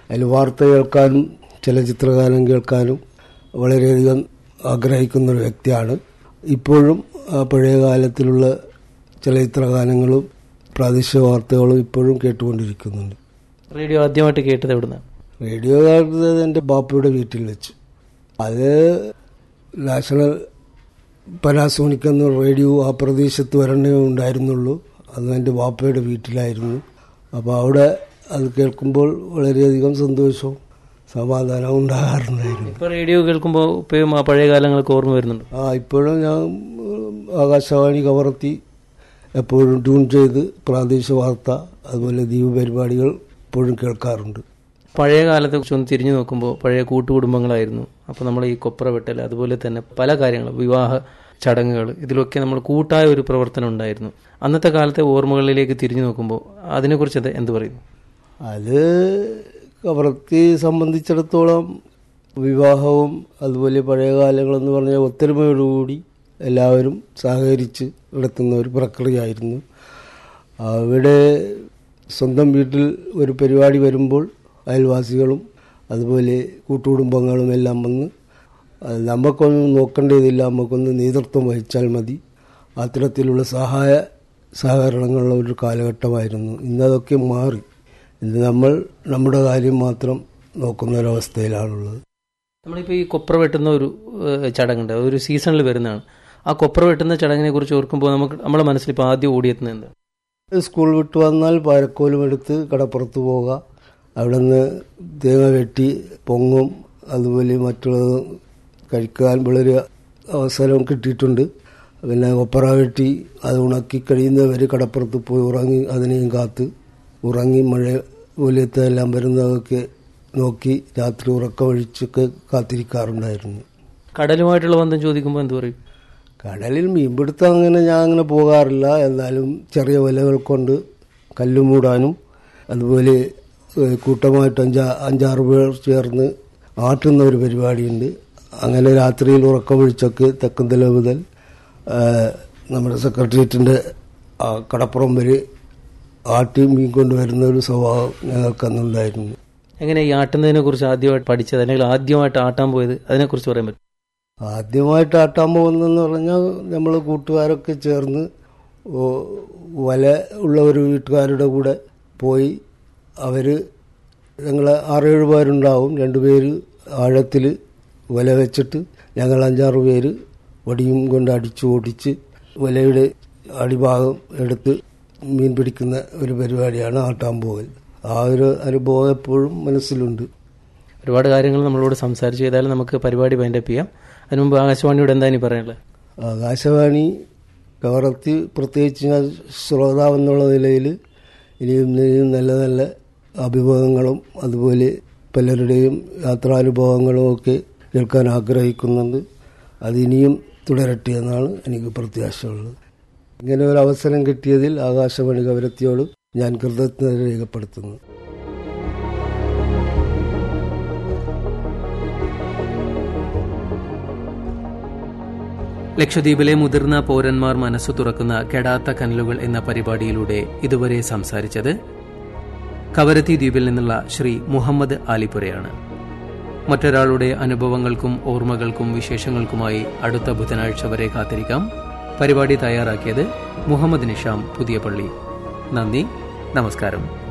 അതിൽ വാർത്ത കേൾക്കാനും ചലച്ചിത്രഗാനം കേൾക്കാനും വളരെയധികം ആഗ്രഹിക്കുന്ന ഒരു വ്യക്തിയാണ് ഇപ്പോഴും ആ പഴയ കാലത്തിലുള്ള ചലച്ചിത്രഗാനങ്ങളും പ്രാദേശിക വാർത്തകളും ഇപ്പോഴും കേട്ടുകൊണ്ടിരിക്കുന്നുണ്ട് റേഡിയോ ആദ്യമായിട്ട് കേട്ടത് എവിടുന്നാണ് റേഡിയോ കേൾക്കുന്നത് എൻ്റെ ബാപ്പയുടെ വീട്ടിൽ വെച്ച് അത് നാഷണൽ പനാസോണിക് എന്ന റേഡിയോ ആ പ്രദേശത്ത് വരണേ ഉണ്ടായിരുന്നുള്ളൂ അത് എൻ്റെ ബാപ്പയുടെ വീട്ടിലായിരുന്നു അപ്പോൾ അവിടെ അത് കേൾക്കുമ്പോൾ വളരെയധികം സന്തോഷവും സമാധാനവും ഉണ്ടാകാറുണ്ടായിരുന്നു ഇപ്പൊ റേഡിയോ കേൾക്കുമ്പോൾ ഇപ്പോഴും ആ പഴയ കാലങ്ങൾക്ക് ഓർമ്മ വരുന്നുണ്ട് ആ ഇപ്പോഴും ഞാൻ ഉം, ആകാശവാണി കവർത്തി എപ്പോഴും ട്യൂൺ ചെയ്ത് പ്രാദേശിക വാർത്ത അതുപോലെ ദ്വീപ് പരിപാടികൾ ഇപ്പോഴും കേൾക്കാറുണ്ട് പഴയ കാലത്തെ കുറിച്ച് ഒന്ന് തിരിഞ്ഞു നോക്കുമ്പോൾ പഴയ കൂട്ടുകുടുംബങ്ങളായിരുന്നു അപ്പോൾ നമ്മൾ ഈ കൊപ്ര വെട്ടൽ അതുപോലെ തന്നെ പല കാര്യങ്ങളും വിവാഹ ചടങ്ങുകൾ ഇതിലൊക്കെ നമ്മൾ കൂട്ടായ ഒരു പ്രവർത്തനം ഉണ്ടായിരുന്നു അന്നത്തെ കാലത്തെ ഓർമ്മകളിലേക്ക് തിരിഞ്ഞു നോക്കുമ്പോൾ അതിനെക്കുറിച്ച് എന്ത് എന്ത് പറയുന്നു അത് കവർത്തി സംബന്ധിച്ചിടത്തോളം വിവാഹവും അതുപോലെ പഴയ കാലങ്ങളെന്ന് പറഞ്ഞാൽ ഒത്തൊരുമയോടുകൂടി എല്ലാവരും സഹകരിച്ച് നടത്തുന്ന ഒരു പ്രക്രിയയായിരുന്നു അവിടെ സ്വന്തം വീട്ടിൽ ഒരു പരിപാടി വരുമ്പോൾ അയൽവാസികളും അതുപോലെ കൂട്ടുകുടുംബങ്ങളും എല്ലാം വന്ന് അത് നമുക്കൊന്നും നോക്കേണ്ടതില്ല നമുക്കൊന്ന് നേതൃത്വം വഹിച്ചാൽ മതി അത്തരത്തിലുള്ള സഹായ സഹകരണങ്ങളുള്ള ഒരു കാലഘട്ടമായിരുന്നു ഇന്നതൊക്കെ മാറി ഇന്ന് നമ്മൾ നമ്മുടെ കാര്യം മാത്രം നോക്കുന്ന ഒരവസ്ഥയിലാണുള്ളത് നമ്മളിപ്പോൾ ഈ കൊപ്ര വെട്ടുന്ന ഒരു ഏഹ്, ചടങ്ങുണ്ട് അത് ഒരു സീസണിൽ വരുന്നതാണ് ആ കൊപ്ര വെട്ടുന്ന ചടങ്ങിനെ കുറിച്ച് ഓർക്കുമ്പോൾ നമുക്ക് നമ്മുടെ മനസ്സിൽ ഇപ്പോൾ ആദ്യം ഓടിയെത്തുന്നത് എന്താ സ്കൂൾ വിട്ട് വന്നാൽ പാരക്കോലും എടുത്ത് കടപ്പുറത്ത് പോവുക അവിടെ നിന്ന് തേങ്ങ വെട്ടി പൊങ്ങും അതുപോലെ മറ്റുള്ളത് കഴിക്കാൻ വളരെ അവസരം കിട്ടിയിട്ടുണ്ട് പിന്നെ കൊപ്പറ വെട്ടി അത് ഉണക്കി കഴിയുന്നവർ കടപ്പുറത്ത് പോയി ഉറങ്ങി അതിനെയും കാത്ത് ഉറങ്ങി മഴ പോലത്തെ എല്ലാം വരുന്നതൊക്കെ നോക്കി രാത്രി ഉറക്കമൊഴിച്ചൊക്കെ കാത്തിരിക്കാറുണ്ടായിരുന്നു കടലുമായിട്ടുള്ള ബന്ധം ചോദിക്കുമ്പോൾ എന്ത് പറയും കടലിൽ മീൻപിടുത്തം അങ്ങനെ ഞാൻ അങ്ങനെ പോകാറില്ല എന്നാലും ചെറിയ വലകൾ കൊണ്ട് കല്ല് മൂടാനും അതുപോലെ ഏഹ്, കൂട്ടമായിട്ട് അഞ്ചാ അഞ്ചാറ് പേർ ചേർന്ന് ആട്ടുന്ന ഒരു പരിപാടിയുണ്ട് അങ്ങനെ രാത്രിയിൽ ഉറക്കമൊഴിച്ചൊക്കെ തെക്കുംതല മുതൽ ഏഹ്, നമ്മുടെ സെക്രട്ടേറിയറ്റിൻ്റെ കടപ്പുറം വരെ ആട്ടി മീൻ കൊണ്ടുവരുന്ന ഒരു സ്വഭാവം ഞങ്ങൾക്ക് അന്നുണ്ടായിരുന്നു എങ്ങനെ ഈ ആട്ടുന്നതിനെ കുറിച്ച് ആദ്യമായിട്ട് പഠിച്ചത് അല്ലെങ്കിൽ ആദ്യമായിട്ട് ആട്ടാൻ പോയത് അതിനെക്കുറിച്ച് പറയാൻ പറ്റും ആദ്യമായിട്ട് ആട്ടാൻ പോകുന്നതെന്ന് പറഞ്ഞാൽ നമ്മൾ കൂട്ടുകാരൊക്കെ ചേർന്ന് ഓ- വല ഉള്ള ഒരു വീട്ടുകാരുടെ കൂടെ പോയി അവർ ഞങ്ങൾ ആറേഴ് പേരുണ്ടാവും രണ്ടുപേര് ആഴത്തിൽ വല വെച്ചിട്ട് ഞങ്ങൾ അഞ്ചാറ് പേര് വടിയും കൊണ്ട് അടിച്ചു ഓടിച്ച് വലയുടെ അടിഭാഗം എടുത്ത് മീൻ പിടിക്കുന്ന ഒരു പരിപാടിയാണ് ആട്ടാൻ പോകൽ ആ ഒരു അനുഭവം എപ്പോഴും മനസ്സിലുണ്ട് ഒരുപാട് കാര്യങ്ങൾ നമ്മളോട് സംസാരിച്ച് ചെയ്താലും നമുക്ക് പരിപാടി വൈൻഡപ്പ് ചെയ്യാം അതിന് മുമ്പ് ആകാശവാണിയോട് എന്താ ഇനി പറയാനുള്ളത് ആകാശവാണി കവർത്തി പ്രത്യേകിച്ച് ഞാൻ ശ്രോതാവെന്നുള്ള നിലയിൽ ഇനിയും ഇനിയും നല്ല നല്ല അഭിമുഖങ്ങളും അതുപോലെ പലരുടെയും യാത്രാനുഭവങ്ങളും ഒക്കെ കേൾക്കാൻ ആഗ്രഹിക്കുന്നുണ്ട് അതിനിയും തുടരട്ടെ എന്നാണ് എനിക്ക് പ്രത്യാശയുള്ളത് ഇങ്ങനെ ഒരു അവസരം കിട്ടിയതിൽ ആകാശവാണി കവരത്തിയോട് ഞാൻ കൃതജ്ഞത രേഖപ്പെടുത്തുന്നു ലക്ഷദ്വീപിലെ മുതിർന്ന പൗരന്മാർ മനസ്സു തുറക്കുന്ന കെടാത്ത കനലുകൾ എന്ന പരിപാടിയിലൂടെ ഇതുവരെ സംസാരിച്ചത് കവരത്തി ദ്വീപിൽ നിന്നുള്ള ശ്രീ മുഹമ്മദ് ആലിപ്പുരയാണ് മറ്റൊരാളുടെ അനുഭവങ്ങൾക്കും ഓർമ്മകൾക്കും വിശേഷങ്ങൾക്കുമായി അടുത്ത ബുധനാഴ്ച വരെ കാത്തിരിക്കാം പരിപാടി തയ്യാറാക്കിയത് മുഹമ്മദ് നിഷാം പുതിയ പള്ളി നന്ദി നമസ്കാരം